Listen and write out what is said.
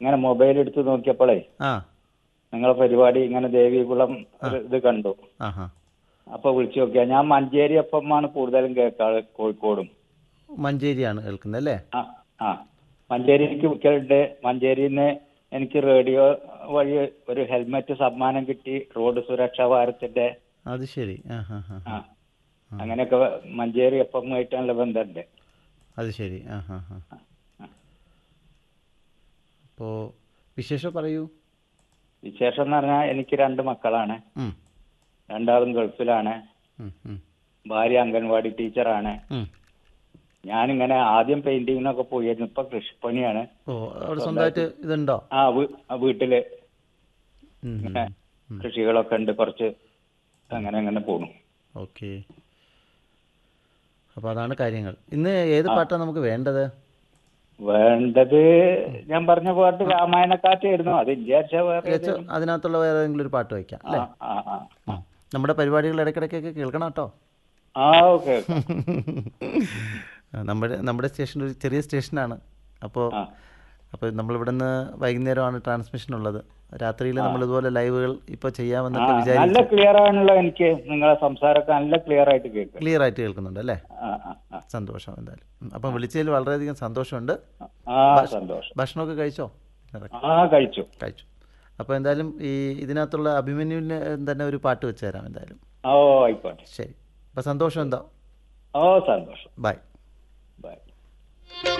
ഇങ്ങനെ മൊബൈൽ എടുത്ത് നോക്കിയപ്പോഴേ ആ നിങ്ങളെ പരിപാടി ഇങ്ങനെ ദേവികുളം ഒരു ഇത് കണ്ടു ആഹാ അപ്പൊ വിളിച്ചു നോക്കിയാ ഞാൻ മഞ്ചേരി എഫമാണ് കൂടുതലും കേൾക്കാറ് കോഴിക്കോടും മഞ്ചേരിയാണ് കേൾക്കുന്നത് അല്ലേ ആ ആ മഞ്ചേരിക്ക് വിൽക്കലുണ്ട് മഞ്ചേരിയിൽ നിന്ന് എനിക്ക് റേഡിയോ വഴി ഒരു ഹെൽമെറ്റ് സമ്മാനം കിട്ടി റോഡ് സുരക്ഷാ വാരത്തിന്റെ അത് ശരി ആ ഹാ ഹാ ആ അങ്ങനെയൊക്കെ മഞ്ചേരി എഫ് ആയിട്ടുള്ള ബന്ധമുണ്ട് അത് ശരി ആ ഹാ ഹാ അപ്പോൾ വിശേഷം പറയൂ വിശേഷം എന്ന് പറഞ്ഞാൽ എനിക്ക് രണ്ട് മക്കളാണ് ഉം, രണ്ടാളും ഗൾഫിലാണ് ഉം, ഉം, ഭാര്യ അംഗൻവാടി ടീച്ചറാണ് ഉം. ഞാനിങ്ങനെ ആദ്യം പെയിന്റിങ്ങിനൊക്കെ പോയിരുന്നു ഇപ്പൊ കൃഷിപ്പണിയാണ് ഓ അവിടെ സ്വന്തമായിട്ട് ഇതുണ്ടോ ആ വീ- ആ വീട്ടില് ഉം, ഉം. ഇങ്ങനെ കൃഷികളൊക്കെ ഉണ്ട് കുറച്ച് അങ്ങനെ അങ്ങനെ പോണു ഓക്കെ അപ്പോൾ അതാണ് കാര്യങ്ങൾ ഇന്ന് ഏത് പാട്ടാണ് നമുക്ക് വേണ്ടത് വേണ്ടത് ഞാൻ പറഞ്ഞ പാട്ട് രാമായണക്കാറ്റായിരുന്നു അത് വിചാരിച്ച വേറെ വെച്ച് അതിനകത്തുള്ള വേറെ ഏതെങ്കിലും ഒരു പാട്ട് വയ്ക്കാം അല്ലേ ആ ആ ആ നമ്മുടെ പരിപാടികൾ ഇടയ്ക്കിടയ്ക്കൊക്കെ കേൾക്കണം കേട്ടോ ആ ഓക്കെ നമ്മുടെ നമ്മുടെ സ്റ്റേഷൻ ഒരു ചെറിയ സ്റ്റേഷനാണ് അപ്പോൾ ആ അപ്പോൾ നമ്മളിവിടെ നിന്ന് വൈകുന്നേരമാണ് ട്രാൻസ്മിഷൻ ഉള്ളത് രാത്രിയിൽ നമ്മൾ ഇതുപോലെ ലൈവുകൾ ഇപ്പോൾ ആ, ചെയ്യാമെന്നൊക്കെ നല്ല വിചാരിച്ചു ക്ലിയർ ആണല്ലോ എനിക്ക് നിങ്ങളെ സംസാരമൊക്കെ നല്ല ക്ലിയർ ആയിട്ട് കേൾക്കും ക്ലിയർ ആയിട്ട് കേൾക്കുന്നുണ്ട് അല്ലേ ആ ആ ആ. സന്തോഷം എന്തായാലും ഉം, അപ്പം വിളിച്ചതിൽ വളരെയധികം സന്തോഷമുണ്ട് ആ സന്തോഷം ഭക്ഷണമൊക്കെ കഴിച്ചോ ആ കഴിച്ചു കഴിച്ചു അപ്പോൾ എന്തായാലും ഈ ഇതിനകത്തുള്ള അഭിമന്യുവിന് തന്നെ ഒരു പാട്ട് വെച്ച് തരാം എന്തായാലും ഓ ആയിക്കോട്ടെ ശരി അപ്പോൾ സന്തോഷം എന്താ ഓ സന്തോഷം ബൈ ബൈ